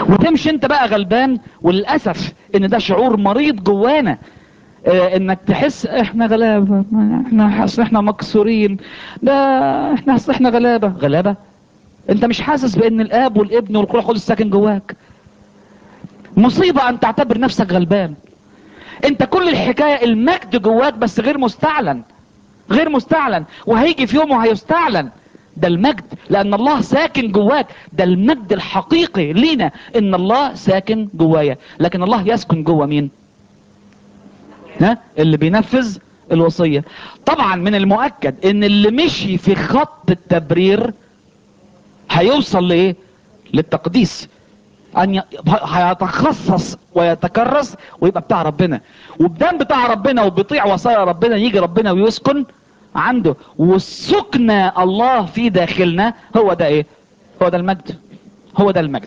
وتمشي انت بقى غلبان وللاسف ان ده شعور مريض جوانا اه انك تحس احنا غلابه احنا حاسس احنا مكسورين ده احنا حاسس احنا غلابه غلابه انت مش حاسس بان الاب والابن والروح القدس ساكن جواك مصيبه ان تعتبر نفسك غلبان انت كل الحكايه المجد جواك بس غير مستعلن غير مستعلن وهيجي في يوم وهيستعلن ده المجد لان الله ساكن جواك ده المجد الحقيقي لينا ان الله ساكن جوايا لكن الله يسكن جوا مين ها اللي بينفذ الوصية طبعا من المؤكد ان اللي مشي في خط التبرير هيوصل لايه للتقديس ان ي... هيتخصص ويتكرس ويبقى بتاع ربنا وبدام بتاع ربنا وبيطيع وصايا ربنا يجي ربنا ويسكن عنده والسكن الله في داخلنا هو ده ايه هو ده المجد هو ده المجد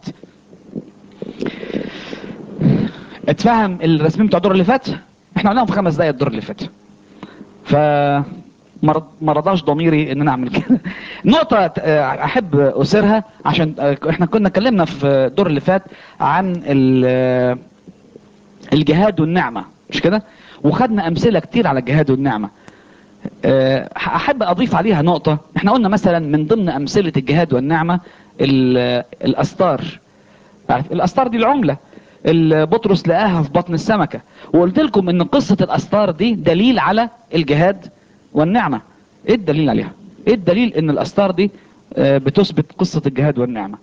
اتفهم الرسمين بتوع الدور اللي فات احنا قلناهم في خمس دقايق الدور اللي فات ف ما رضاش ضميري ان انا اعمل كده نقطة احب اسيرها عشان احنا كنا اتكلمنا في الدور اللي فات عن الجهاد والنعمة مش كده وخدنا امثلة كتير على الجهاد والنعمة احب اضيف عليها نقطة احنا قلنا مثلا من ضمن امثلة الجهاد والنعمة الاستار الاستار دي العملة اللي بطرس لقاها في بطن السمكة وقلت لكم ان قصة الاستار دي دليل على الجهاد والنعمة ايه الدليل عليها ايه الدليل ان الاستار دي بتثبت قصة الجهاد والنعمة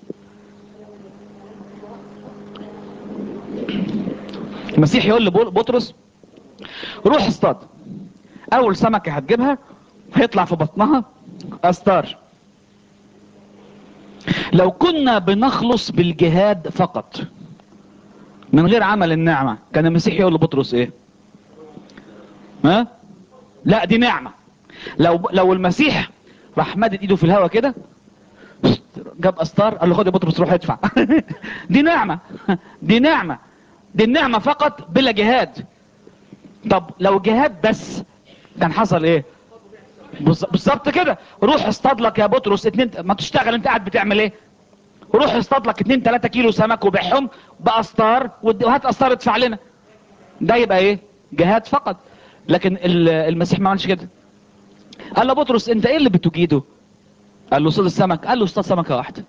المسيح يقول لبطرس روح اصطاد اول سمكة هتجيبها هيطلع في بطنها استار لو كنا بنخلص بالجهاد فقط من غير عمل النعمة كان المسيح يقول لبطرس ايه ها لا دي نعمة لو لو المسيح راح مادد ايده في الهواء كده جاب استار قال له خد يا بطرس روح ادفع دي نعمة دي نعمة دي النعمة فقط بلا جهاد طب لو جهاد بس كان حصل ايه بالظبط كده روح اصطاد لك يا بطرس اتنين ما تشتغل انت قاعد بتعمل ايه روح اصطاد لك 2 3 كيلو سمك وبيعهم باسطار وهات اسطار ادفع لنا ده يبقى ايه جهاد فقط لكن المسيح ما عملش كده قال له بطرس انت ايه اللي بتجيده قال له صيد السمك قال له اصطاد سمكه واحده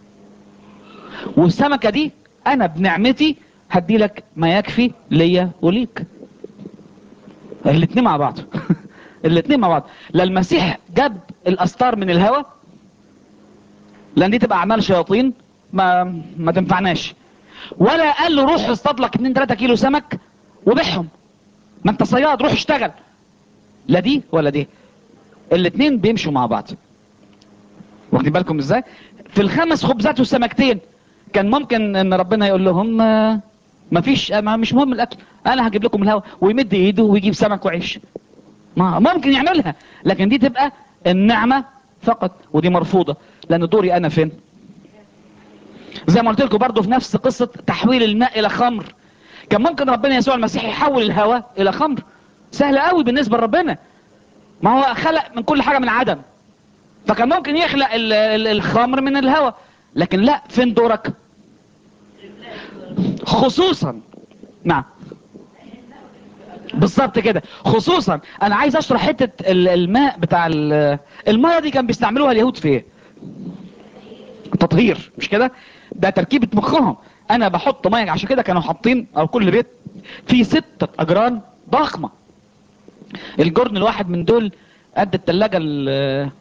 والسمكه دي انا بنعمتي هدي لك ما يكفي ليا وليك الاثنين مع بعض الاثنين مع بعض لا المسيح جاب الاسطار من الهواء لان دي تبقى اعمال شياطين ما ما تنفعناش ولا قال له روح اصطاد لك 2 3 كيلو سمك وبيعهم ما انت صياد روح اشتغل لا دي ولا دي الاثنين بيمشوا مع بعض واخدين بالكم ازاي في الخمس خبزات والسمكتين كان ممكن ان ربنا يقول لهم ما فيش ما مش مهم الاكل انا هجيب لكم الهواء ويمد ايده ويجيب سمك وعيش ما ممكن يعملها لكن دي تبقى النعمه فقط ودي مرفوضه لان دوري انا فين زي ما قلت لكم برضه في نفس قصه تحويل الماء الى خمر كان ممكن ربنا يسوع المسيح يحول الهواء الى خمر سهل قوي بالنسبه لربنا ما هو خلق من كل حاجه من عدم فكان ممكن يخلق الخمر من الهواء لكن لا فين دورك خصوصا نعم بالظبط كده خصوصا انا عايز اشرح حته الماء بتاع الميه دي كان بيستعملوها اليهود في ايه تطهير مش كده ده تركيبه مخهم انا بحط ميه عشان كده كانوا حاطين او كل بيت فيه ستة اجران ضخمه الجرن الواحد من دول قد التلاجة ال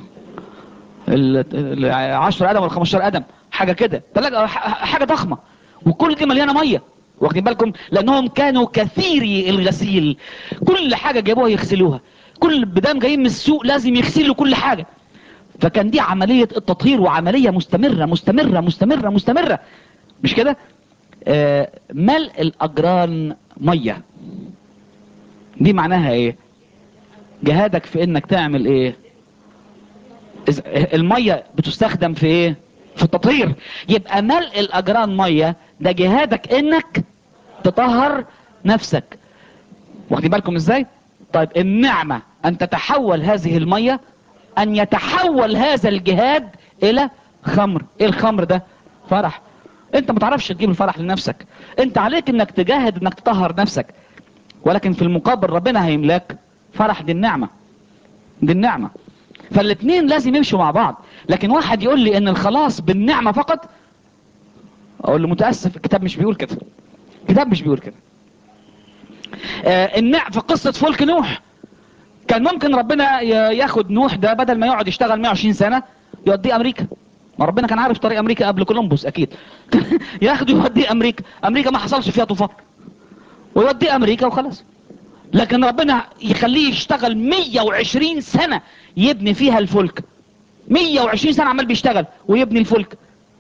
ال 10 قدم ولا 15 قدم حاجه كده تلاجة حاجه ضخمه وكل دي مليانه ميه واخدين بالكم لانهم كانوا كثيري الغسيل كل حاجه جابوها يغسلوها كل بدام جايين من السوق لازم يغسلوا كل حاجه فكان دي عمليه التطهير وعمليه مستمره مستمره مستمره مستمره مش كده آه ملء الاجران ميه دي معناها ايه جهادك في انك تعمل ايه الميه بتستخدم في ايه في التطهير يبقى ملء الاجران ميه ده جهادك انك تطهر نفسك واخدين بالكم ازاي طيب النعمه ان تتحول هذه الميه ان يتحول هذا الجهاد الى خمر ايه الخمر ده فرح انت ما تعرفش تجيب الفرح لنفسك انت عليك انك تجاهد انك تطهر نفسك ولكن في المقابل ربنا هيملاك فرح دي النعمة دي النعمة فالاتنين لازم يمشوا مع بعض لكن واحد يقول لي ان الخلاص بالنعمة فقط اقول له متأسف الكتاب مش بيقول كده الكتاب مش بيقول كده آه النعم في قصة فلك نوح كان ممكن ربنا ي- ياخد نوح ده بدل ما يقعد يشتغل 120 سنة يوديه امريكا ما ربنا كان عارف طريق امريكا قبل كولومبوس اكيد ياخده يوديه امريكا امريكا ما حصلش فيها طوفان ويوديه امريكا وخلاص لكن ربنا يخليه يشتغل 120 سنة يبني فيها الفلك 120 سنة عمال بيشتغل ويبني الفلك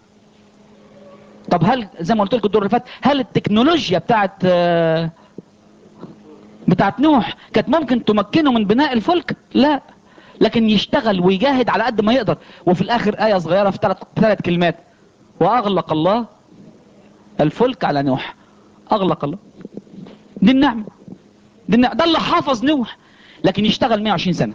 طب هل زي ما قلت لكم الدور اللي فات هل التكنولوجيا بتاعت آه، بتاعت نوح كانت ممكن تمكنه من بناء الفلك لا لكن يشتغل ويجاهد على قد ما يقدر وفي الاخر آية صغيرة في ثلاث ثلاث كلمات واغلق الله الفلك على نوح اغلق الله دي النعمة دي النعمة. ده اللي حافظ نوح لكن يشتغل 120 سنة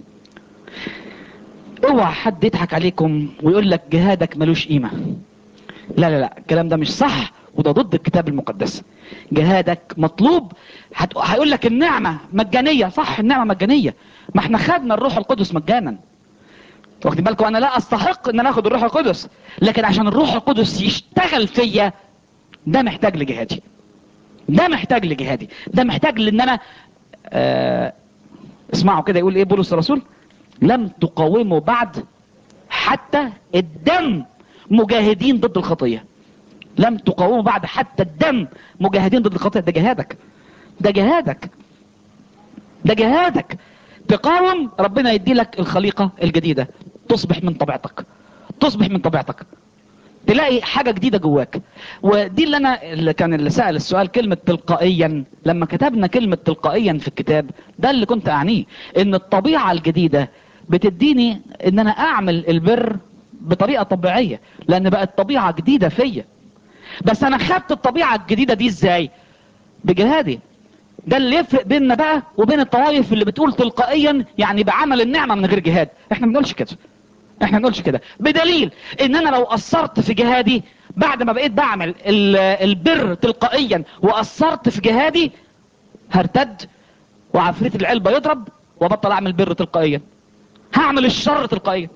اوعى حد يضحك عليكم ويقول لك جهادك ملوش قيمة لا لا لا الكلام ده مش صح وده ضد الكتاب المقدس جهادك مطلوب هت- هيقول لك النعمة مجانية صح النعمة مجانية ما احنا خدنا الروح القدس مجانا واخدين بالكم انا لا استحق ان انا اخد الروح القدس لكن عشان الروح القدس يشتغل فيا ده محتاج لجهادي ده محتاج لجهادي ده محتاج لان انا آه اسمعوا كده يقول ايه بولس الرسول لم تقاوموا بعد حتى الدم مجاهدين ضد الخطية لم تقاوموا بعد حتى الدم مجاهدين ضد الخطية ده جهادك ده جهادك ده جهادك تقاوم ربنا يدي لك الخليقة الجديدة تصبح من طبيعتك تصبح من طبيعتك تلاقي حاجة جديدة جواك ودي اللي انا اللي كان اللي سأل السؤال كلمة تلقائيا لما كتبنا كلمة تلقائيا في الكتاب ده اللي كنت اعنيه ان الطبيعة الجديدة بتديني ان انا اعمل البر بطريقة طبيعية لان بقت طبيعة جديدة فيا بس انا خدت الطبيعة الجديدة دي ازاي بجهادي ده اللي يفرق بيننا بقى وبين الطوائف اللي بتقول تلقائيا يعني بعمل النعمة من غير جهاد احنا ما بنقولش كده احنا ما بنقولش كده بدليل ان انا لو قصرت في جهادي بعد ما بقيت بعمل ال- البر تلقائيا وقصرت في جهادي هرتد وعفريت العلبة يضرب وبطل اعمل بر تلقائيا هعمل الشر تلقائيا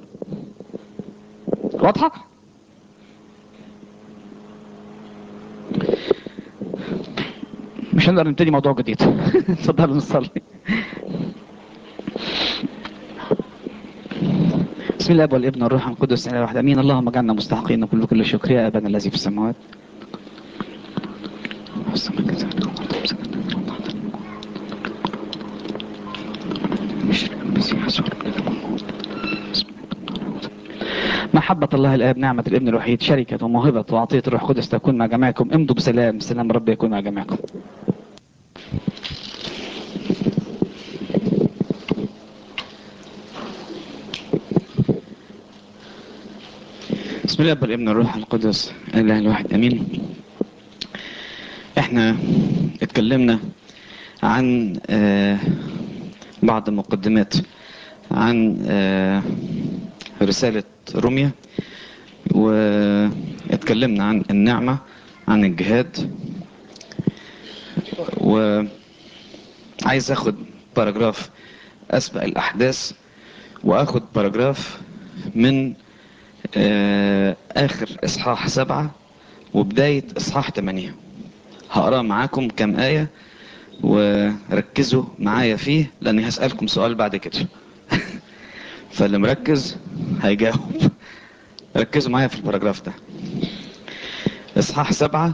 واضحة مش هنقدر نبتدي موضوع جديد اتفضلوا نصلي بسم الله والابن والروح القدس اله واحد امين اللهم اجعلنا مستحقين كل كل شكر يا ابانا الذي في السماوات محبة الله الآب نعمة الابن الوحيد شركة وموهبة وعطية الروح القدس تكون مع جميعكم امضوا بسلام سلام رب يكون مع جميعكم بسم الله والابن والروح القدس الاله الواحد امين احنا اتكلمنا عن آه، بعض المقدمات عن آه، رسالة روميا واتكلمنا عن النعمة عن الجهاد وعايز اخد باراجراف اسبق الاحداث واخد باراجراف من آه، اخر اصحاح سبعة وبداية اصحاح تمانية هقرا معاكم كم آية وركزوا معايا فيه لاني هسألكم سؤال بعد كده فاللي مركز هيجاوب ركزوا معايا في الباراجراف ده اصحاح سبعة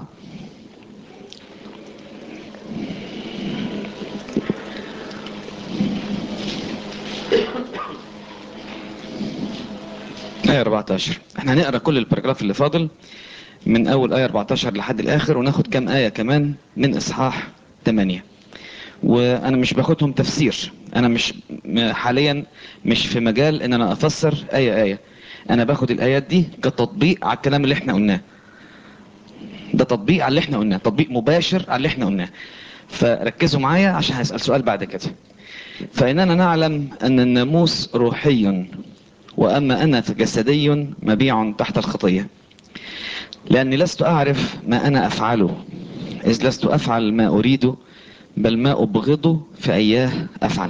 آية 14 احنا هنقرا كل الباراجراف اللي فاضل من اول آية 14 لحد الاخر وناخد كام آية كمان من اصحاح 8 وانا مش باخدهم تفسير انا مش م- حاليا مش في مجال ان انا افسر آية آية انا باخد الايات دي كتطبيق على الكلام اللي احنا قلناه ده تطبيق على اللي احنا قلناه تطبيق مباشر على اللي احنا قلناه فركزوا معايا عشان هسأل سؤال بعد كده فإننا نعلم أن الناموس روحي وأما أنا فجسدي مبيع تحت الخطية لأني لست أعرف ما أنا أفعله إذ لست أفعل ما أريده بل ما أبغضه فإياه أفعل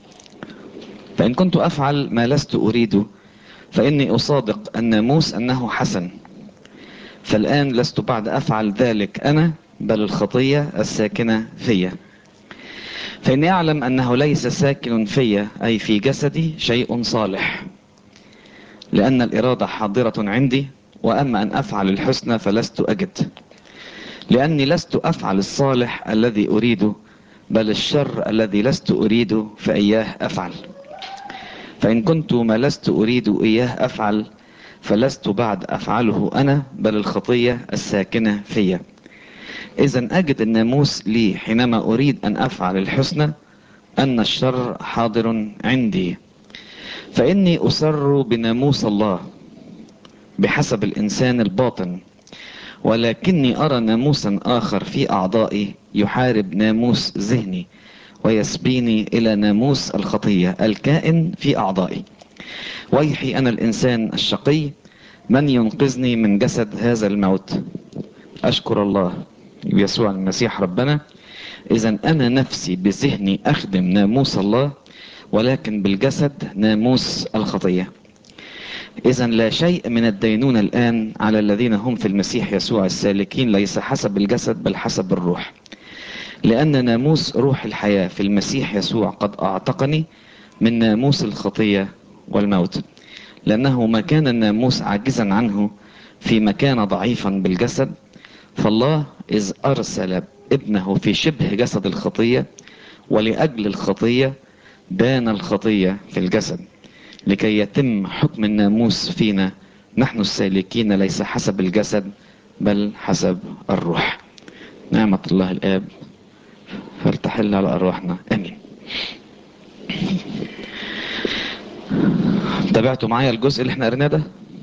فإن كنت أفعل ما لست أريده فإني أصادق الناموس أنه حسن فالآن لست بعد أفعل ذلك أنا بل الخطية الساكنة فيا فإني أعلم أنه ليس ساكن فيا أي في جسدي شيء صالح لأن الإرادة حاضرة عندي وأما أن أفعل الحسنى فلست أجد لأني لست أفعل الصالح الذي أريده بل الشر الذي لست أريده فإياه أفعل فإن كنت ما لست أريد إياه أفعل فلست بعد أفعله أنا بل الخطية الساكنة فيا إذا أجد الناموس لي حينما أريد أن أفعل الحسنى أن الشر حاضر عندي فإني أسر بناموس الله بحسب الإنسان الباطن ولكني أرى ناموسا آخر في أعضائي يحارب ناموس ذهني ويسبيني إلى ناموس الخطية الكائن في أعضائي ويحي أنا الإنسان الشقي من ينقذني من جسد هذا الموت أشكر الله يسوع المسيح ربنا إذا أنا نفسي بذهني أخدم ناموس الله ولكن بالجسد ناموس الخطية إذا لا شيء من الدينونة الآن على الذين هم في المسيح يسوع السالكين ليس حسب الجسد بل حسب الروح لأن ناموس روح الحياة في المسيح يسوع قد أعتقني من ناموس الخطية والموت لأنه ما كان الناموس عاجزا عنه فيما كان ضعيفا بالجسد فالله إذ أرسل ابنه في شبه جسد الخطية ولأجل الخطية دان الخطية في الجسد لكي يتم حكم الناموس فينا نحن السالكين ليس حسب الجسد بل حسب الروح نعمة الله الآب فلتحل على أرواحنا أمين تابعتوا معايا الجزء اللي احنا قريناه ده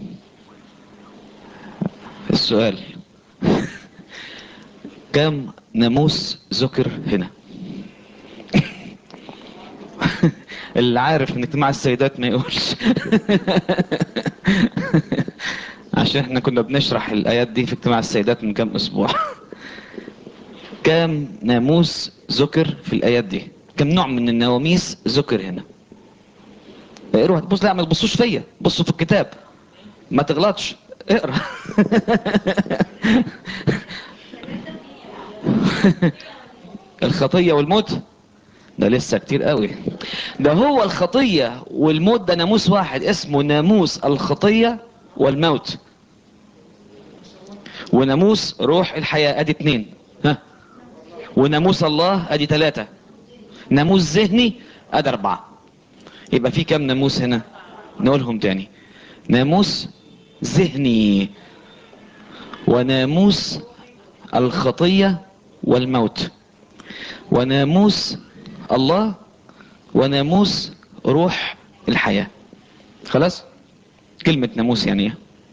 السؤال كم ناموس ذكر هنا اللي عارف ان اجتماع السيدات ما يقولش عشان احنا كنا بنشرح الايات دي في اجتماع السيدات من كام اسبوع كام ناموس ذكر في الايات دي كم نوع من النواميس ذكر هنا اقروا هتبص لا ما تبصوش فيا بصوا في الكتاب ما تغلطش اقرا الخطيه والموت ده لسه كتير قوي ده هو الخطيه والموت ده ناموس واحد اسمه ناموس الخطيه والموت وناموس روح الحياه ادي اتنين ها وناموس الله ادي ثلاثه ناموس ذهني ادي اربعه يبقى في كام ناموس هنا نقولهم تاني ناموس ذهني وناموس الخطية والموت وناموس الله وناموس روح الحياة خلاص كلمة ناموس يعني ايه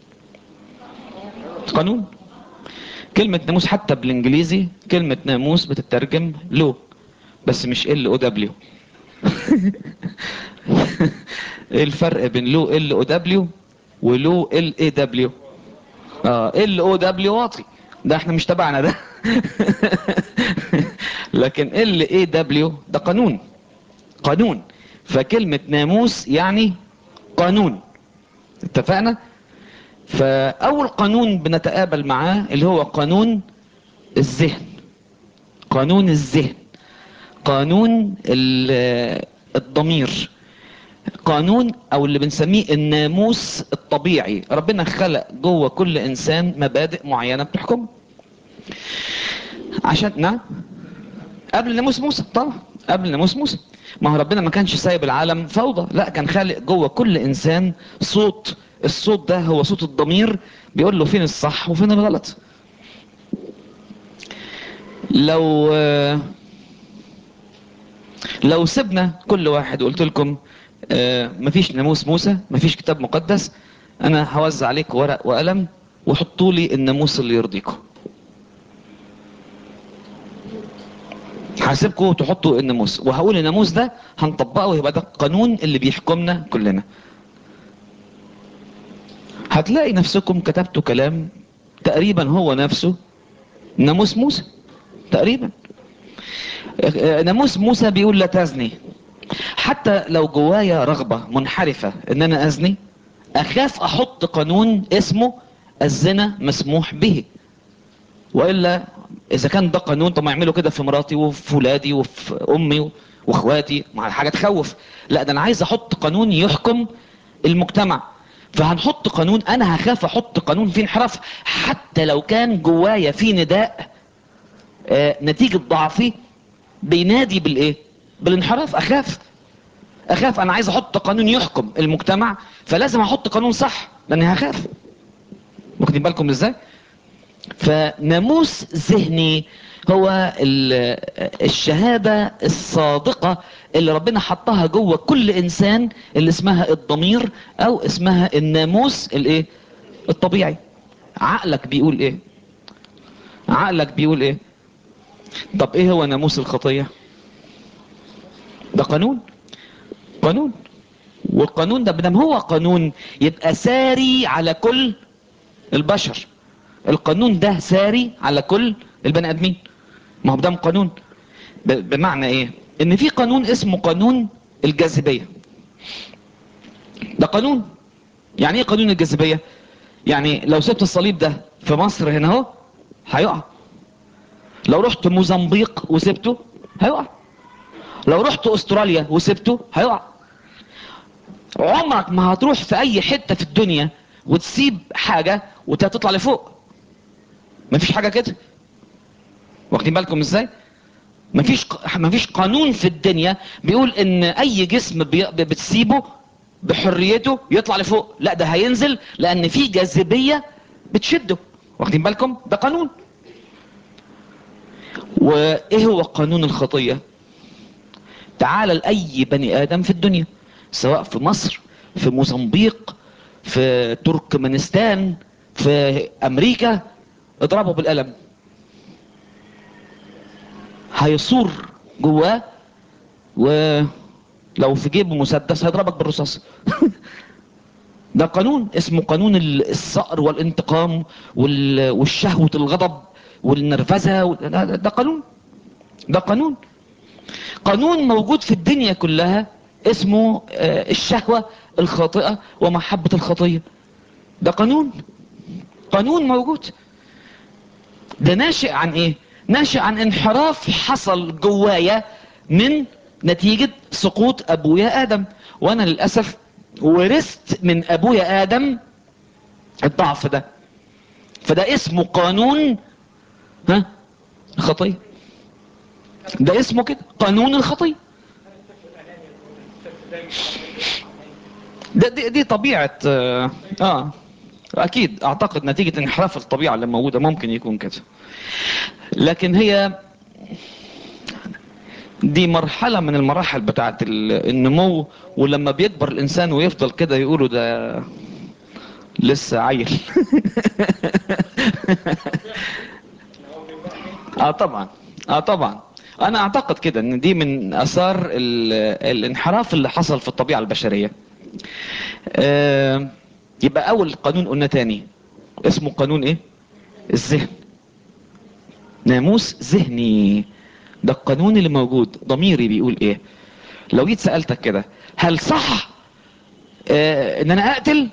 قانون كلمة ناموس حتى بالانجليزي كلمة ناموس بتترجم لو بس مش ال او دبليو ايه الفرق بين لو ال او دبليو ولو ال اي دبليو اه ال او دبليو واطي ده احنا مش تبعنا ده لكن ال اي دبليو ده قانون قانون فكلمة ناموس يعني قانون اتفقنا فاول قانون بنتقابل معاه اللي هو قانون الذهن قانون الذهن قانون الضمير قانون او اللي بنسميه الناموس الطبيعي ربنا خلق جوه كل انسان مبادئ معينة بتحكم عشان نعم قبل ناموس موسى طبعا قبل ناموس موسى ما هو ربنا ما كانش سايب العالم فوضى لا كان خالق جوه كل انسان صوت الصوت ده هو صوت الضمير بيقول له فين الصح وفين الغلط لو لو سبنا كل واحد وقلت لكم آه مفيش ناموس موسى مفيش كتاب مقدس انا هوزع عليك ورق وقلم وحطوا لي الناموس اللي يرضيكم هسيبكم تحطوا الناموس وهقول الناموس ده هنطبقه ويبقى ده القانون اللي بيحكمنا كلنا هتلاقي نفسكم كتبتوا كلام تقريبا هو نفسه ناموس موسى تقريبا آه، ناموس موسى بيقول لا تزني حتى لو جوايا رغبة منحرفة ان انا ازني اخاف احط قانون اسمه الزنا مسموح به والا اذا كان ده قانون طب ما يعملوا كده في مراتي وفي ولادي وفي امي واخواتي مع حاجه تخوف لا ده انا عايز احط قانون يحكم المجتمع فهنحط قانون انا هخاف احط قانون فيه انحراف حتى لو كان جوايا في نداء آه نتيجه ضعفي بينادي بالايه بالانحراف اخاف اخاف انا عايز احط قانون يحكم المجتمع فلازم احط قانون صح لاني هخاف واخدين بالكم ازاي فناموس ذهني هو ال- الشهادة الصادقة اللي ربنا حطها جوه كل انسان اللي اسمها الضمير او اسمها الناموس الايه الطبيعي عقلك بيقول ايه عقلك بيقول ايه طب ايه هو ناموس الخطية ده قانون قانون والقانون ده بدم هو قانون يبقى ساري على كل البشر القانون ده ساري على كل البني ادمين ما هو ده قانون ب- بمعنى ايه ان في قانون اسمه قانون الجاذبية ده قانون يعني ايه قانون الجاذبية يعني لو سبت الصليب ده في مصر هنا اهو هيقع لو رحت موزمبيق وسبته هيقع لو رحت استراليا وسبته هيقع عمرك ما هتروح في اي حتة في الدنيا وتسيب حاجة وتطلع لفوق مفيش حاجة كده واخدين بالكم ازاي مفيش مفيش قانون في الدنيا بيقول ان اي جسم بي- بتسيبه بحريته يطلع لفوق لا ده هينزل لان في جاذبية بتشده واخدين بالكم ده قانون وايه هو قانون الخطية تعال لأي بني آدم في الدنيا سواء في مصر في موزمبيق في تركمانستان في أمريكا اضربه بالقلم هيصور جواه ولو في جيبه مسدس هيضربك بالرصاص ده قانون اسمه قانون الصقر والانتقام وال- والشهوة الغضب والنرفزة وال- ده, ده- ده قانون ده قانون قانون موجود في الدنيا كلها اسمه آه، الشهوة الخاطئة ومحبة الخطية ده قانون قانون موجود ده ناشئ عن ايه ناشئ عن انحراف حصل جوايا من نتيجة سقوط ابويا ادم وانا للأسف ورثت من ابويا ادم الضعف ده فده اسمه قانون ها الخطية ده اسمه كده قانون الخطية ده دي, دي طبيعة اه, آه اكيد اعتقد نتيجة انحراف الطبيعة اللي موجودة ممكن يكون كده لكن هي دي مرحلة من المراحل بتاعت ال- النمو ولما بيكبر الانسان ويفضل كده يقولوا ده لسه عيل اه طبعا اه طبعا انا اعتقد كده ان دي من اثار ال- الانحراف اللي حصل في الطبيعة البشرية آه يبقى اول قانون قلنا تاني اسمه قانون ايه الذهن ناموس ذهني ده القانون اللي موجود ضميري بيقول ايه لو جيت سألتك كده هل صح آه ان انا اقتل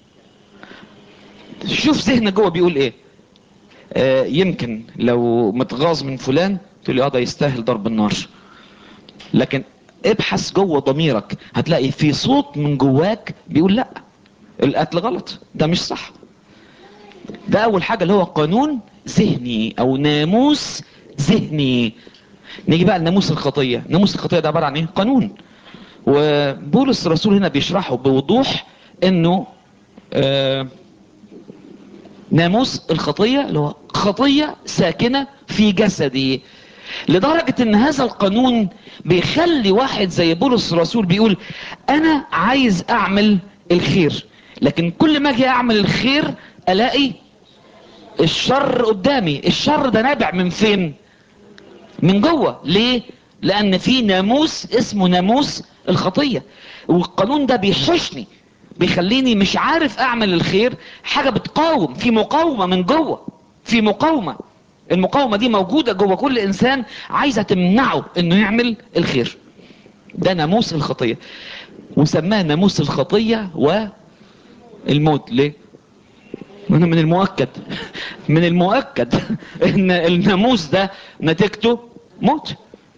شوف ذهنك جوه بيقول ايه آه يمكن لو متغاظ من فلان تقول لي اه ده يستاهل ضرب النار لكن ابحث جوه ضميرك هتلاقي في صوت من جواك بيقول لا القتل غلط ده مش صح ده اول حاجة اللي هو قانون ذهني او ناموس ذهني نيجي بقى لناموس الخطية ناموس الخطية ده عبارة عن ايه قانون وبولس الرسول هنا بيشرحه بوضوح انه آه ناموس الخطية اللي هو خطية ساكنة في جسدي لدرجة ان هذا القانون بيخلي واحد زي بولس الرسول بيقول انا عايز اعمل الخير لكن كل ما اجي اعمل الخير الاقي الشر قدامي الشر ده نابع من فين من جوه ليه لان في ناموس اسمه ناموس الخطية والقانون ده بيحشني بيخليني مش عارف اعمل الخير حاجة بتقاوم في مقاومة من جوه في مقاومة المقاومة دي موجودة جوه كل انسان عايزة تمنعه انه يعمل الخير ده ناموس الخطية وسماه ناموس الخطية والموت ليه من من المؤكد من المؤكد ان الناموس ده نتيجته موت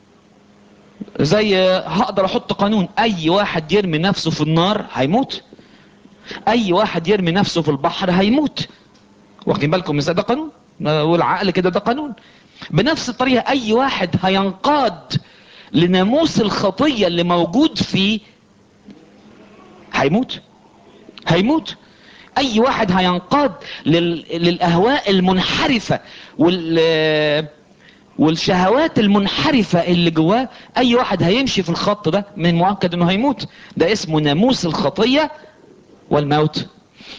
زي هقدر احط قانون اي واحد يرمي نفسه في النار هيموت اي واحد يرمي نفسه في البحر هيموت واخدين بالكم ازاي ده قانون والعقل كده ده قانون بنفس الطريقة اي واحد هينقاد لناموس الخطية اللي موجود فيه هيموت هيموت اي واحد هينقاد لل... للاهواء المنحرفة وال والشهوات المنحرفة اللي جواه اي واحد هيمشي في الخط ده من مؤكد انه هيموت ده اسمه ناموس الخطية والموت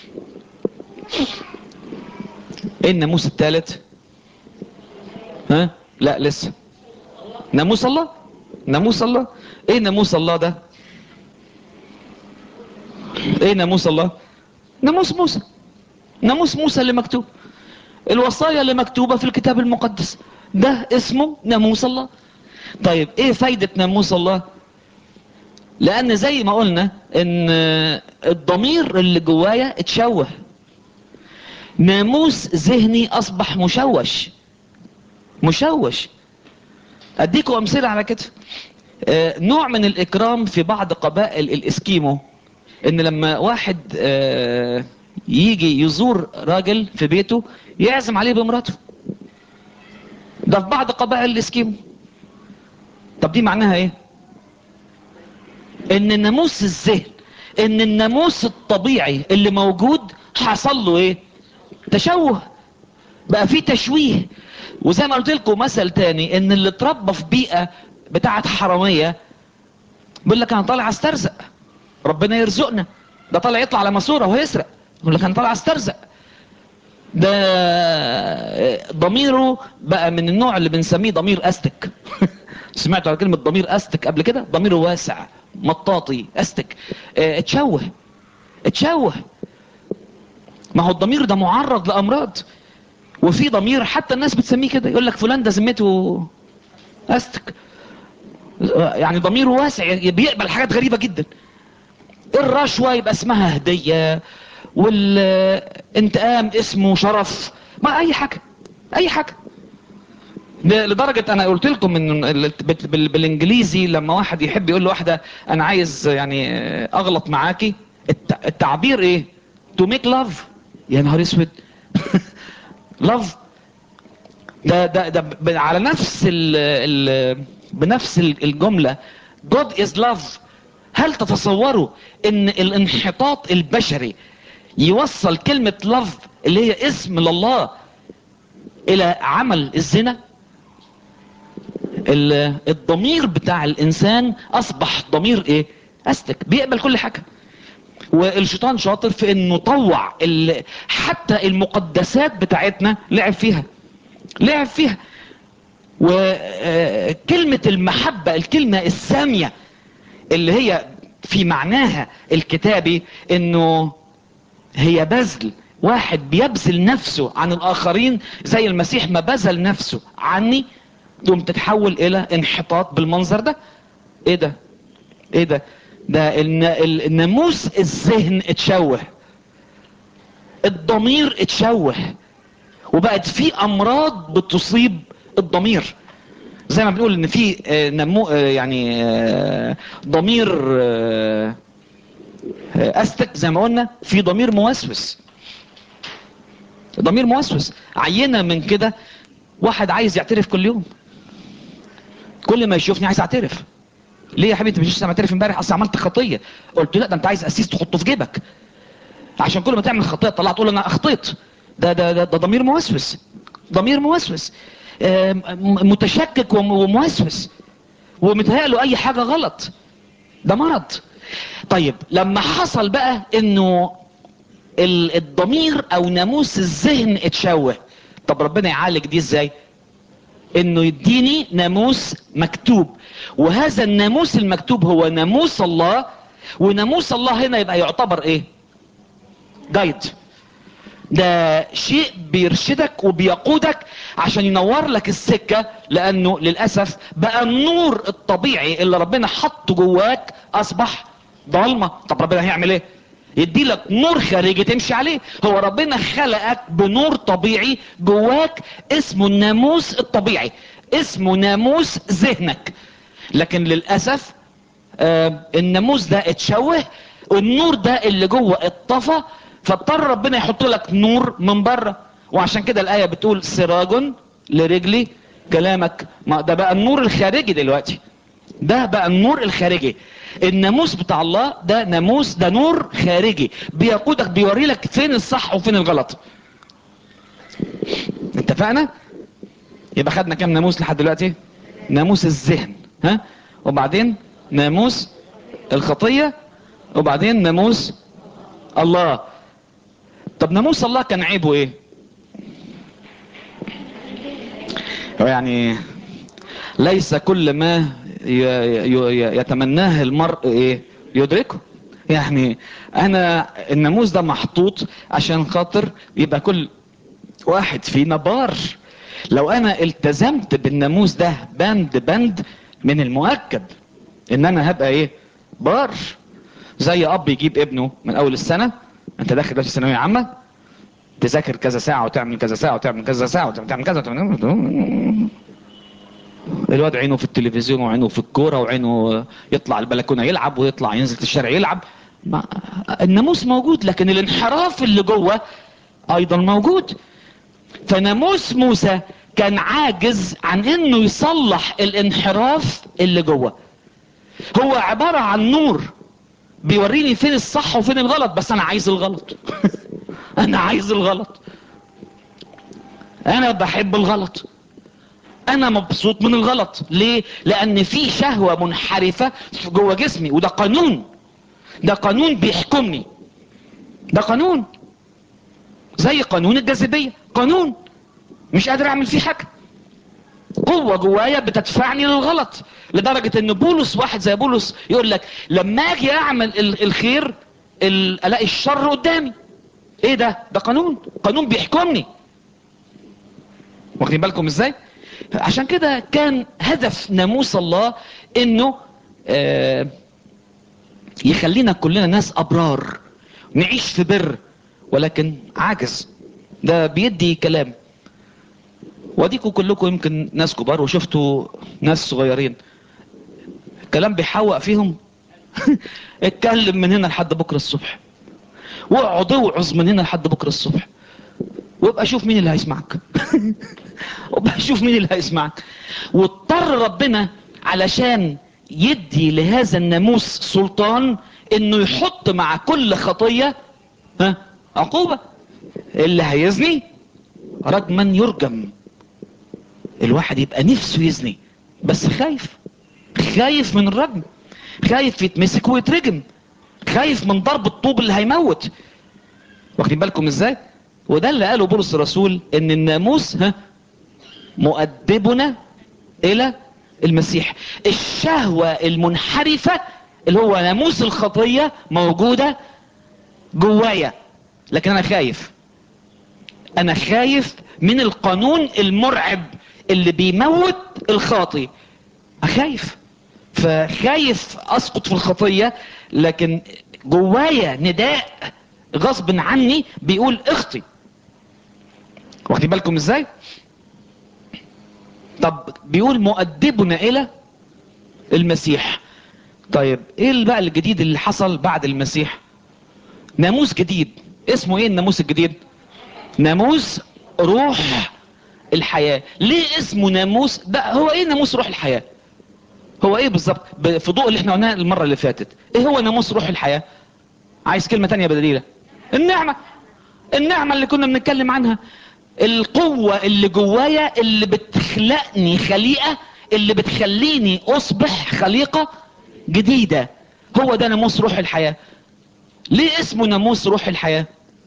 ايه الناموس الثالث ها لا لسه ناموس الله ناموس الله ايه ناموس الله ده ايه ناموس الله ناموس موسى ناموس موسى اللي مكتوب الوصايا اللي مكتوبة في الكتاب المقدس ده اسمه ناموس الله طيب ايه فايدة ناموس الله لان زي ما قلنا ان الضمير اللي جوايا اتشوه ناموس ذهني اصبح مشوش مشوش اديكم امثلة على كده آه نوع من الاكرام في بعض قبائل الاسكيمو ان لما واحد آه يجي يزور راجل في بيته يعزم عليه بمراته ده في بعض قبائل الاسكيمو طب دي معناها ايه ان الناموس الذهن ان الناموس الطبيعي اللي موجود حصل له ايه تشوه بقى فيه تشويه وزي ما قلت لكم مثل تاني ان اللي اتربى في بيئة بتاعت حرامية بيقول لك انا طالع استرزق ربنا يرزقنا ده طالع يطلع على ماسوره وهيسرق يقول لك انا طالع استرزق ده ضميره بقى من النوع اللي بنسميه ضمير استك سمعتوا على كلمة ضمير استك قبل كده ضميره واسع مطاطي استك اه اتشوه اتشوه ما هو الضمير ده معرض لامراض وفي ضمير حتى الناس بتسميه كده يقول لك فلان ده ذمته استك يعني ضميره واسع بيقبل حاجات غريبة جدا الرشوة يبقى اسمها هدية والانتقام اسمه شرف ما اي حاجة اي حاجة لدرجة انا قلت لكم من بالانجليزي لما واحد يحب يقول لواحدة انا عايز يعني اغلط معاكي التعبير ايه to make love يا نهار اسود love ده ده ده على نفس ال ال بنفس الجملة God is love هل تتصوروا ان الانحطاط البشري يوصل كلمة love اللي هي اسم لله الى عمل الزنا الضمير بتاع الانسان اصبح ضمير ايه استك بيقبل كل حاجة والشيطان شاطر في انه طوع حتى المقدسات بتاعتنا لعب فيها لعب فيها وكلمة المحبة الكلمة السامية اللي هي في معناها الكتابي انه هي بذل واحد بيبذل نفسه عن الاخرين زي المسيح ما بذل نفسه عني تقوم تتحول الى انحطاط بالمنظر ده ايه ده ايه ده ده الناموس الذهن اتشوه الضمير اتشوه وبقت في امراض بتصيب الضمير زي ما بنقول ان في نمو يعني ضمير استك زي ما قلنا في ضمير موسوس ضمير موسوس عينة من كده واحد عايز يعترف كل يوم كل ما يشوفني عايز اعترف ليه يا حبيبي انت مش لسه معترف امبارح اصل عملت خطيه قلت له لا ده انت عايز اسيس تحطه في جيبك عشان كل ما تعمل خطيه تطلع تقول انا اخطيت ده ده ده, ده ضمير موسوس ضمير موسوس متشكك وموسوس ومتهيأله اي حاجة غلط ده مرض طيب لما حصل بقى انه الضمير او ناموس الذهن اتشوه طب ربنا يعالج دي ازاي انه يديني ناموس مكتوب وهذا الناموس المكتوب هو ناموس الله وناموس الله هنا يبقى يعتبر ايه جايد ده شيء بيرشدك وبيقودك عشان ينور لك السكة لانه للأسف بقى النور الطبيعي اللي ربنا حطه جواك اصبح ضلمة طب ربنا هيعمل ايه يدي لك نور خارجي تمشي عليه هو ربنا خلقك بنور طبيعي جواك اسمه الناموس الطبيعي اسمه ناموس ذهنك لكن للأسف آه الناموس ده اتشوه والنور ده اللي جوه اتطفى فاضطر ربنا يحط لك نور من بره وعشان كده الآية بتقول سراج لرجلي كلامك ما ده بقى النور الخارجي دلوقتي ده بقى النور الخارجي الناموس بتاع الله ده ناموس ده نور خارجي بيقودك بيوري لك فين الصح وفين الغلط اتفقنا يبقى خدنا كام ناموس لحد دلوقتي ناموس الذهن ها وبعدين ناموس الخطية وبعدين ناموس الله طب ناموس الله كان عيبه ايه هو يعني ليس كل ما يتمناه المرء ايه يدركه يعني انا الناموس ده محطوط عشان خاطر يبقى كل واحد فينا بار لو انا التزمت بالناموس ده بند بند من المؤكد ان انا هبقى ايه بار زي اب يجيب ابنه من اول السنة انت داخل دلوقتي ثانوية عامة تذاكر كذا ساعة وتعمل كذا ساعة وتعمل كذا ساعة وتعمل كذا وتعمل الواد عينه في التلفزيون وعينه في الكورة وعينه يطلع البلكونة يلعب ويطلع ينزل الشارع يلعب ما الناموس موجود لكن الانحراف اللي جوه ايضا موجود فناموس موسى كان عاجز عن انه يصلح الانحراف اللي جوه هو عبارة عن نور بيوريني فين الصح وفين الغلط بس انا عايز الغلط انا عايز الغلط انا بحب الغلط انا مبسوط من الغلط ليه لان في شهوة منحرفة جوه جسمي وده قانون ده قانون بيحكمني ده قانون زي قانون الجاذبية قانون مش قادر اعمل فيه حاجة قوة جوايا بتدفعني للغلط لدرجة ان بولس واحد زي بولس يقول لك لما اجي اعمل الخير الاقي الشر قدامي ايه ده ده قانون قانون بيحكمني واخدين بالكم ازاي عشان كده كان هدف ناموس الله انه آه يخلينا كلنا ناس ابرار نعيش في بر ولكن عاجز ده بيدي كلام واديكم كلكم يمكن ناس كبار وشفتوا ناس صغيرين كلام بيحوق فيهم اتكلم من هنا لحد بكرة الصبح واقعد اوعظ من هنا لحد بكرة الصبح وابقى شوف مين اللي هيسمعك وابقى شوف مين اللي هيسمعك واضطر ربنا علشان يدي لهذا الناموس سلطان انه يحط مع كل خطية ها عقوبة اللي هيزني رجما يرجم الواحد يبقى نفسه يزني بس خايف خايف من الرجم خايف يتمسك ويترجم خايف من ضرب الطوب اللي هيموت واخدين بالكم ازاي وده اللي قاله بولس الرسول ان الناموس ها مؤدبنا الى المسيح الشهوة المنحرفة اللي هو ناموس الخطية موجودة جوايا لكن انا خايف انا خايف من القانون المرعب اللي بيموت الخاطي خايف فخايف اسقط في الخطية لكن جوايا نداء غصب عني بيقول اخطي واخدين بالكم ازاي طب بيقول مؤدبنا الى المسيح طيب ايه بقى الجديد اللي حصل بعد المسيح ناموس جديد اسمه ايه الناموس الجديد ناموس روح الحياة ليه اسمه ناموس ده هو ايه ناموس روح الحياة هو ايه بالظبط في ضوء اللي احنا قلناه المرة اللي فاتت ايه هو ناموس روح الحياة عايز كلمة تانية بدليلة النعمة النعمة اللي كنا بنتكلم عنها القوة اللي جوايا اللي بتخلقني خليقة اللي بتخليني اصبح خليقة جديدة هو ده ناموس روح الحياة ليه اسمه ناموس روح الحياة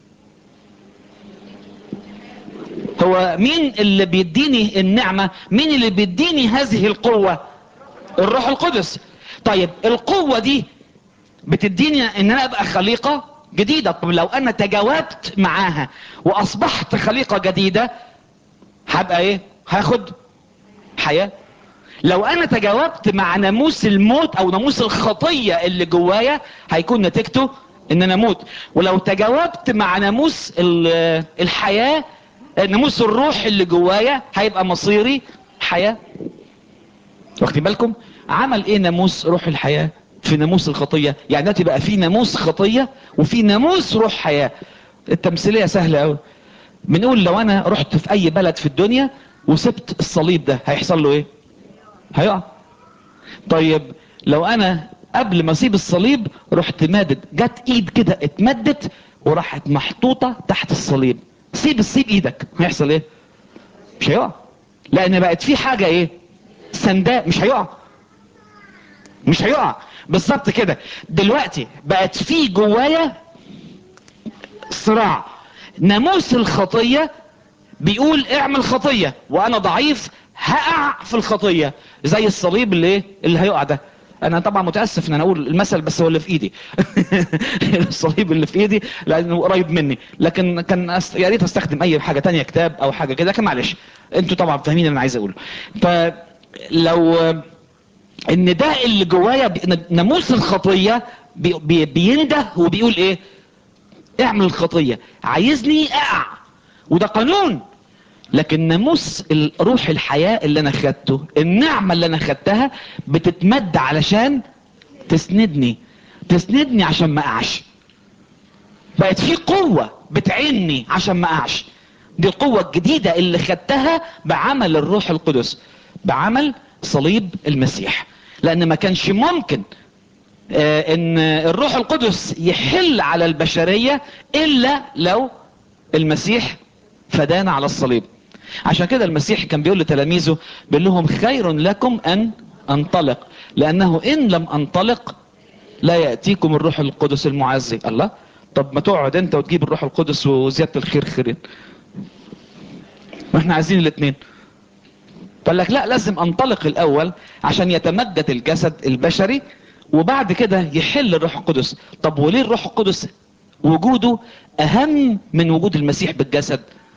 هو مين اللي بيديني النعمة مين اللي بيديني هذه القوة الروح القدس طيب القوة دي بتديني ان انا ابقى خليقة جديدة طب لو انا تجاوبت معاها واصبحت خليقة جديدة هبقى ايه هاخد حياة لو انا تجاوبت مع ناموس الموت او ناموس الخطية اللي جوايا هيكون نتيجته ان انا اموت ولو تجاوبت مع ناموس ال- الحياة ناموس الروح اللي جوايا هيبقى مصيري حياة واخدين بالكم عمل ايه ناموس روح الحياة في ناموس الخطية يعني دلوقتي بقى في ناموس خطية وفي ناموس روح حياة التمثيلية سهلة قوي بنقول لو انا رحت في اي بلد في الدنيا وسبت الصليب ده هيحصل له ايه هيقع طيب لو انا قبل ما اسيب الصليب رحت مادد جت ايد كده اتمدت وراحت محطوطة تحت الصليب سيب السيب ايدك هيحصل ايه مش هيقع لان بقت في حاجة ايه سنداء مش هيقع مش هيقع بالظبط كده دلوقتي بقت في جوايا صراع ناموس الخطية بيقول اعمل خطية وانا ضعيف هقع في الخطية زي الصليب اللي ايه اللي هيقع ده انا طبعا متاسف ان انا اقول المثل بس هو اللي في ايدي الصليب اللي في ايدي لانه قريب مني لكن كان أس... يا ريت استخدم اي حاجه تانية كتاب او حاجه كده لكن معلش انتوا طبعا فاهمين اللي انا عايز اقوله فلو النداء اللي جوايا بي- ناموس الخطيه بي... بي... بينده وبيقول ايه اعمل الخطيه عايزني اقع وده قانون لكن ناموس روح الحياة اللي انا خدته النعمة اللي انا خدتها بتتمد علشان تسندني تسندني عشان ما اقعش بقت في قوة بتعيني عشان ما اقعش دي القوة الجديدة اللي خدتها بعمل الروح القدس بعمل صليب المسيح لان ما كانش ممكن آه، ان الروح القدس يحل على البشرية الا لو المسيح فدانا على الصليب عشان كده المسيح كان بيقول لتلاميذه بيقول لهم خير لكم ان انطلق لانه ان لم انطلق لا ياتيكم الروح القدس المعزي الله طب ما تقعد انت وتجيب الروح القدس وزياده الخير خيرين ما احنا عايزين الاثنين قال لك لا لازم انطلق الاول عشان يتمجد الجسد البشري وبعد كده يحل الروح القدس طب وليه الروح القدس وجوده اهم من وجود المسيح بالجسد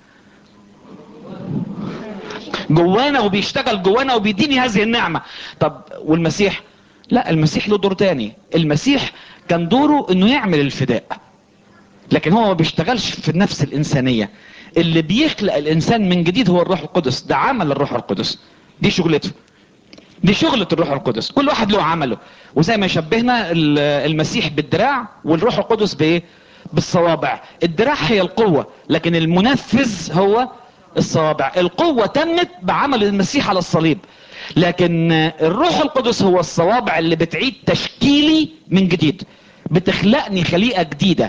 جوانا وبيشتغل جوانا وبيديني هذه النعمة طب والمسيح لا المسيح له دور تاني المسيح كان دوره انه يعمل الفداء لكن هو ما بيشتغلش في النفس الانسانية اللي بيخلق الانسان من جديد هو الروح القدس ده عمل الروح القدس دي شغلته دي شغلة الروح القدس كل واحد له عمله وزي ما شبهنا ال- المسيح بالدراع والروح القدس بايه بالصوابع الدراع هي القوة لكن المنفذ هو الصوابع القوة تمت بعمل المسيح على الصليب لكن الروح القدس هو الصوابع اللي بتعيد تشكيلي من جديد بتخلقني خليقة جديدة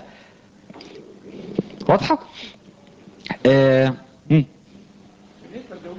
واضحة آه. مم. بالنسبه لداود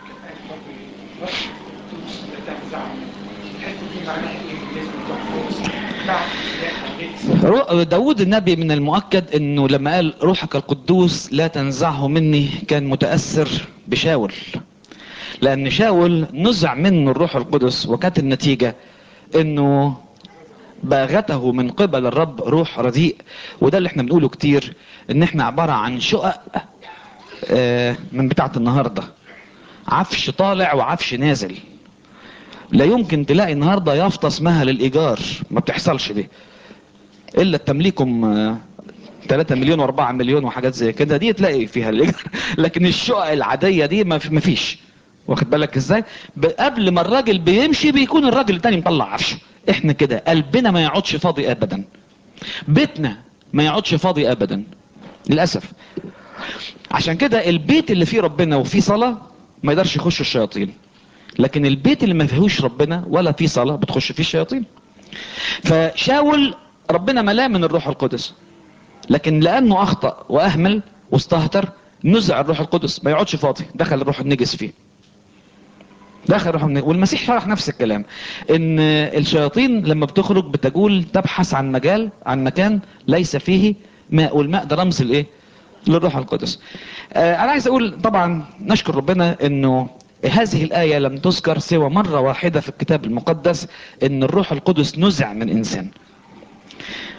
بتاع الحته دي معناها ايه بالنسبه للروح رو- داود النبي من المؤكد انه لما قال روحك القدوس لا تنزعه مني كان متأثر بشاول لان شاول نزع منه الروح القدس وكانت النتيجة انه باغته من قبل الرب روح رديء وده اللي احنا بنقوله كتير ان احنا عبارة عن شقق آه، من بتاعة النهاردة عفش طالع وعفش نازل لا يمكن تلاقي النهاردة يافطة اسمها للإيجار ما بتحصلش دي الا تمليكم آه، 3 مليون و4 مليون وحاجات زي كده دي تلاقي فيها الايجار لكن الشقق العاديه دي ما في- ما فيش واخد بالك ازاي ب- قبل ما الراجل بيمشي بيكون الراجل التاني مطلع عفشه احنا كده قلبنا ما يقعدش فاضي ابدا بيتنا ما يقعدش فاضي ابدا للاسف عشان كده البيت اللي فيه ربنا وفيه صلاه ما يقدرش يخش الشياطين لكن البيت اللي ما فيهوش ربنا ولا فيه صلاه بتخش فيه الشياطين فشاول ربنا ملاه من الروح القدس لكن لانه اخطا واهمل واستهتر نزع الروح القدس ما يقعدش فاضي دخل الروح النجس فيه دخل الروح النجس والمسيح شرح نفس الكلام ان الشياطين لما بتخرج بتجول تبحث عن مجال عن مكان ليس فيه ماء والماء ده رمز الايه للروح القدس آه انا عايز اقول طبعا نشكر ربنا انه هذه الآية لم تذكر سوى مرة واحدة في الكتاب المقدس ان الروح القدس نزع من انسان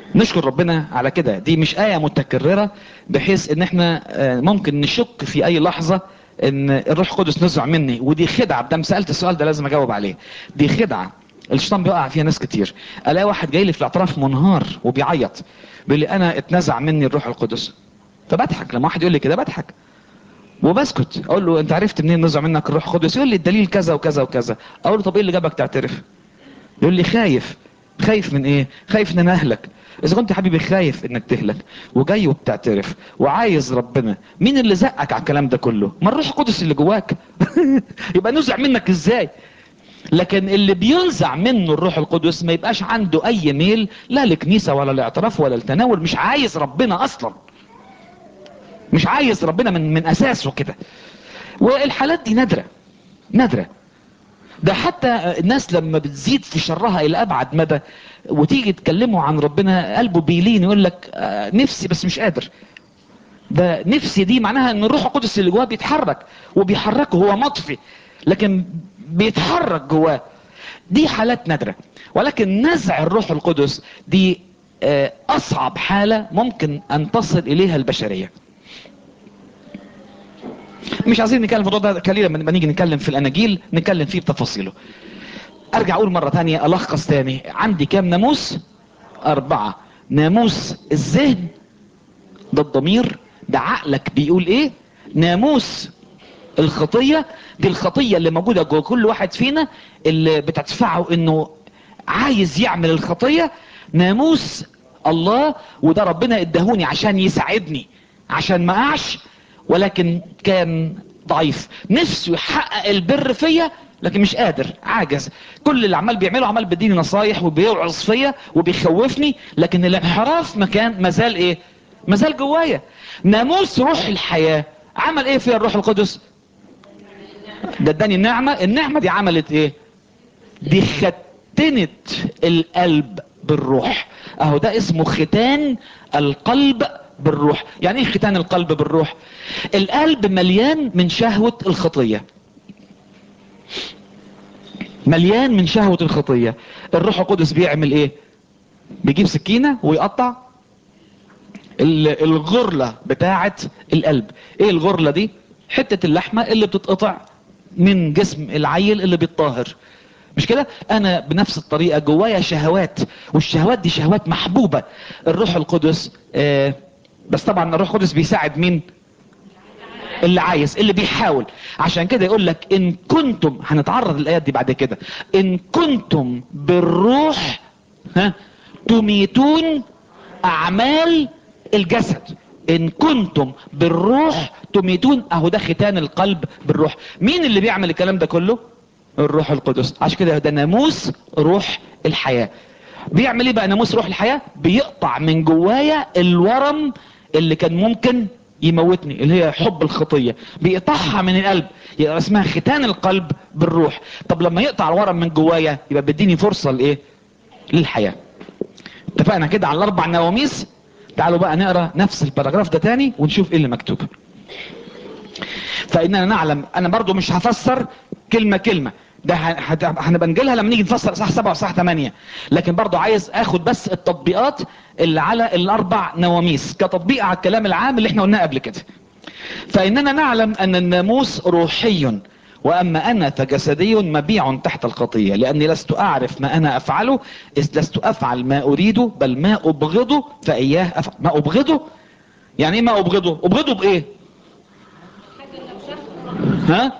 نشكر ربنا على كده دي مش آية متكررة بحيث ان احنا آه، ممكن نشك في اي لحظة ان الروح القدس نزع مني ودي خدعة بدم سألت السؤال ده لازم اجاوب عليه دي خدعة الشيطان بيقع فيها ناس كتير الاقي واحد جاي لي في الاعتراف منهار وبيعيط بيقول لي انا اتنزع مني الروح القدس فبضحك لما واحد يقول لي كده بضحك وبسكت اقول له انت عرفت منين نزع منك الروح القدس يقول لي الدليل كذا وكذا وكذا اقول له طب ايه اللي جابك تعترف يقول لي خايف خايف من ايه خايف ان انا اهلك اذا كنت يا حبيبي خايف انك تهلك وجاي وبتعترف وعايز ربنا مين اللي زقك على الكلام ده كله ما الروح القدس اللي جواك يبقى نزع منك ازاي لكن اللي بينزع منه الروح القدس ما يبقاش عنده اي ميل لا لكنيسة ولا لاعتراف ولا لتناول مش عايز ربنا اصلا مش عايز ربنا من من اساسه كده والحالات دي نادرة نادرة ده حتى الناس لما بتزيد في شرها الى ابعد مدى وتيجي تكلموا عن ربنا قلبه بيلين يقول لك آه، نفسي بس مش قادر ده نفسي دي معناها ان الروح القدس اللي جواه بيتحرك وبيحركه هو مطفي لكن بيتحرك جواه دي حالات نادرة ولكن نزع الروح القدس دي آه، اصعب حالة ممكن ان تصل اليها البشرية مش عايزين نتكلم في الموضوع ده قليلا لما نيجي نتكلم في الاناجيل نتكلم فيه بتفاصيله ارجع اقول مرة تانية الخص تاني عندي كام ناموس اربعة ناموس الذهن ده الضمير ده عقلك بيقول ايه ناموس الخطية دي الخطية اللي موجودة جوه كل واحد فينا اللي بتدفعه انه عايز يعمل الخطية ناموس الله وده ربنا ادهوني عشان يساعدني عشان ما اقعش ولكن كان ضعيف نفسه يحقق البر فيا لكن مش قادر عاجز كل اللي عمال بيعمله عمال بيديني نصايح وبيوعظ فيا وبيخوفني لكن الانحراف مكان مازال ايه مازال جوايا ناموس روح الحياة عمل ايه فيها الروح القدس ده اداني النعمة النعمة دي عملت ايه دي ختنت القلب بالروح اهو ده اسمه ختان القلب بالروح يعني ايه ختان القلب بالروح القلب مليان من شهوة الخطية مليان من شهوة الخطية الروح القدس بيعمل ايه بيجيب سكينة ويقطع ال- الغرلة بتاعة القلب ايه الغرلة دي حتة اللحمة اللي بتتقطع من جسم العيل اللي بيتطاهر مش كده انا بنفس الطريقة جوايا شهوات والشهوات دي شهوات محبوبة الروح القدس آه بس طبعا الروح القدس بيساعد مين اللي عايز اللي بيحاول عشان كده يقول لك ان كنتم هنتعرض للايات دي بعد كده ان كنتم بالروح ها تميتون اعمال الجسد ان كنتم بالروح تميتون اهو ده ختان القلب بالروح مين اللي بيعمل الكلام ده كله الروح القدس عشان كده ده ناموس روح الحياة بيعمل ايه بقى ناموس روح الحياة بيقطع من جوايا الورم اللي كان ممكن يموتني اللي هي حب الخطية بيقطعها من القلب يبقى اسمها ختان القلب بالروح طب لما يقطع الورم من جوايا يبقى بيديني فرصة لايه للحياة اتفقنا كده على الاربع نواميس تعالوا بقى نقرا نفس الباراجراف ده تاني ونشوف ايه اللي مكتوب فاننا نعلم انا برضو مش هفسر كلمة كلمة ده هت- هنبقى نجيلها لما نيجي نفسر صح سبعة وصح ثمانية لكن برضو عايز اخد بس التطبيقات اللي على الاربع نواميس كتطبيق على الكلام العام اللي احنا قلناه قبل كده فاننا نعلم ان الناموس روحي واما انا فجسدي مبيع تحت الخطية لاني لست اعرف ما انا افعله اذ لست افعل ما اريده بل ما ابغضه فاياه افعل ما ابغضه يعني ايه ما ابغضه ابغضه بايه ها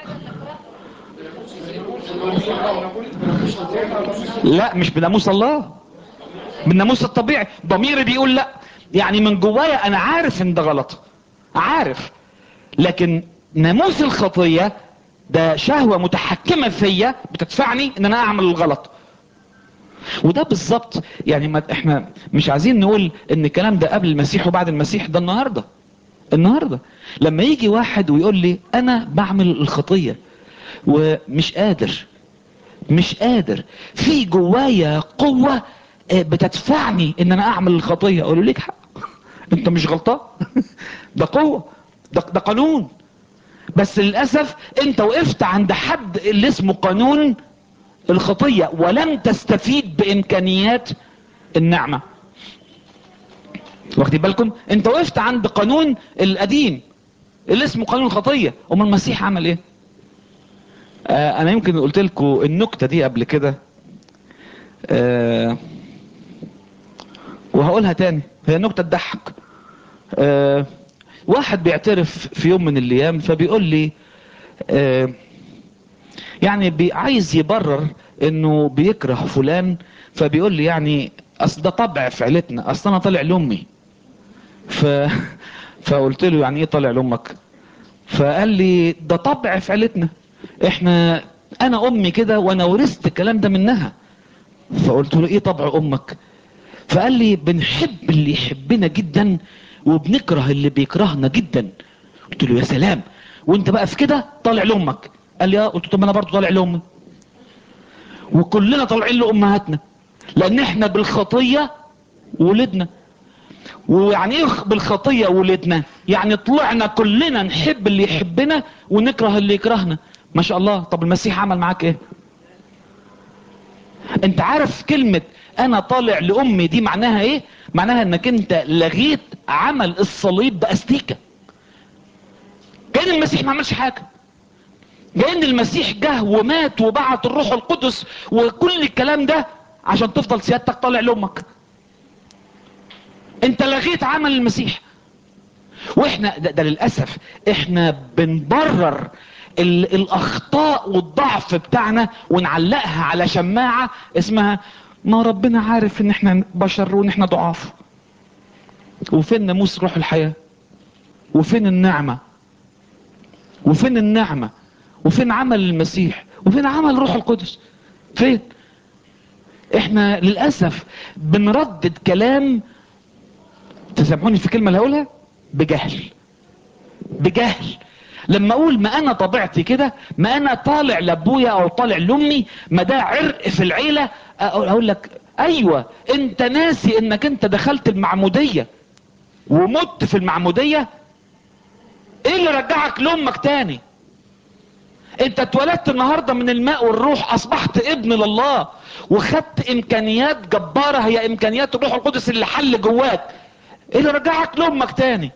لا مش بناموس الله بالناموس الطبيعي ضميري بيقول لا يعني من جوايا انا عارف ان ده غلط عارف لكن ناموس الخطية ده شهوة متحكمة فيا بتدفعني ان انا اعمل الغلط وده بالظبط يعني ما احنا مش عايزين نقول ان الكلام ده قبل المسيح وبعد المسيح ده النهاردة النهاردة لما يجي واحد ويقول لي انا بعمل الخطية ومش قادر مش قادر في جوايا قوة آه، بتدفعني ان انا اعمل الخطية اقول له ليك حق انت مش غلطان ده قوة ده, ده قانون بس للأسف انت وقفت عند حد اللي اسمه قانون الخطية ولم تستفيد بامكانيات النعمة واخدين بالكم انت وقفت عند قانون القديم اللي اسمه قانون الخطيه امال المسيح عمل ايه آه انا يمكن قلت لكم النكته دي قبل كده آه وهقولها تاني هي نكته تضحك آه واحد بيعترف في يوم من الايام فبيقول لي آه يعني بي عايز يبرر انه بيكره فلان فبيقول لي يعني اصل ده طبع في عيلتنا اصل انا طالع لامي ف فقلت له يعني ايه طالع لامك فقال لي ده طبع في عيلتنا احنا انا امي كده وانا ورثت الكلام ده منها فقلت له ايه طبع امك فقال لي بنحب اللي يحبنا جدا وبنكره اللي بيكرهنا جدا قلت له يا سلام وانت بقى في كده طالع لامك قال لي اه قلت له طب انا برضه طالع لامي وكلنا طالعين لامهاتنا لان احنا بالخطيه ولدنا ويعني ايه بالخطيه ولدنا يعني طلعنا كلنا نحب اللي يحبنا ونكره اللي يكرهنا ما شاء الله طب المسيح عمل معاك ايه انت عارف كلمة انا طالع لامي دي معناها ايه معناها انك انت لغيت عمل الصليب باستيكة كان المسيح ما عملش حاجة كان المسيح جه ومات وبعت الروح القدس وكل الكلام ده عشان تفضل سيادتك طالع لامك انت لغيت عمل المسيح واحنا ده, ده للاسف احنا بنبرر ال الاخطاء والضعف بتاعنا ونعلقها على شماعة اسمها ما ربنا عارف ان احنا بشر وان احنا ضعاف وفين ناموس روح الحياة وفين النعمة وفين النعمة وفين عمل المسيح وفين عمل روح القدس فين احنا للأسف بنردد كلام تسامحوني في الكلمة اللي هقولها بجهل بجهل لما اقول ما انا طبيعتي كده ما انا طالع لابويا او طالع لامي ما ده عرق في العيلة اقول لك ايوه انت ناسي انك انت دخلت المعمودية ومت في المعمودية ايه اللي رجعك لامك تاني انت اتولدت النهاردة من الماء والروح اصبحت ابن لله وخدت امكانيات جبارة هي امكانيات الروح القدس اللي حل جواك ايه اللي رجعك لامك تاني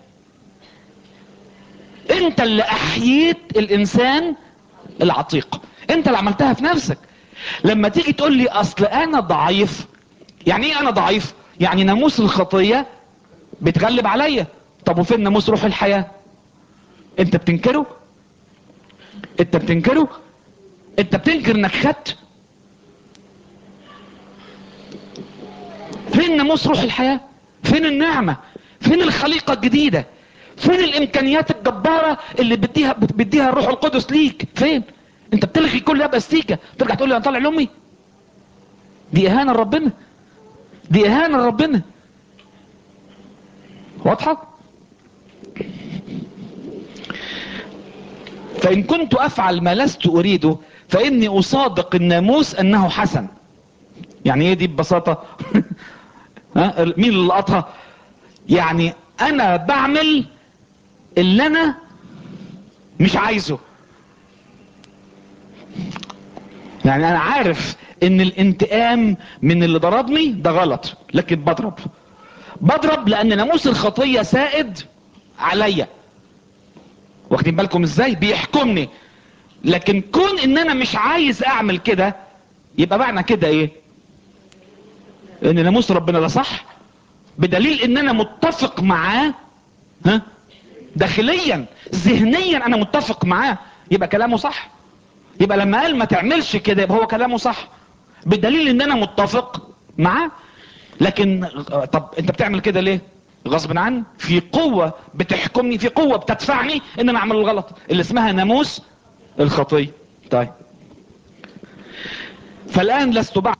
انت اللي احييت الانسان العتيق انت اللي عملتها في نفسك لما تيجي تقول لي اصل انا ضعيف يعني ايه انا ضعيف يعني ناموس الخطية بتغلب عليا طب وفين ناموس روح الحياة انت بتنكره انت بتنكره انت بتنكر انك خدت فين ناموس روح الحياة فين النعمة فين الخليقة الجديدة فين الامكانيات الجبارة اللي بديها بديها الروح القدس ليك فين انت بتلغي كل ده باستيكة ترجع تقول لي انا طالع لامي دي اهانة لربنا دي اهانة لربنا واضحة فان كنت افعل ما لست اريده فاني اصادق الناموس انه حسن يعني ايه دي ببساطة ها مين اللي لقطها يعني انا بعمل اللي انا مش عايزه يعني انا عارف ان الانتقام من اللي ضربني ده غلط لكن بضرب بضرب لان ناموس الخطية سائد عليا واخدين بالكم ازاي بيحكمني لكن كون ان انا مش عايز اعمل كده يبقى معنى كده ايه ان ناموس ربنا ده صح بدليل ان انا متفق معاه ها داخليا ذهنيا انا متفق معاه يبقى كلامه صح يبقى لما قال ما تعملش كده يبقى هو كلامه صح بدليل ان انا متفق معاه لكن طب انت بتعمل كده ليه غصب عني في قوة بتحكمني في قوة بتدفعني ان انا اعمل الغلط اللي اسمها ناموس الخطية طيب فالان لست بعد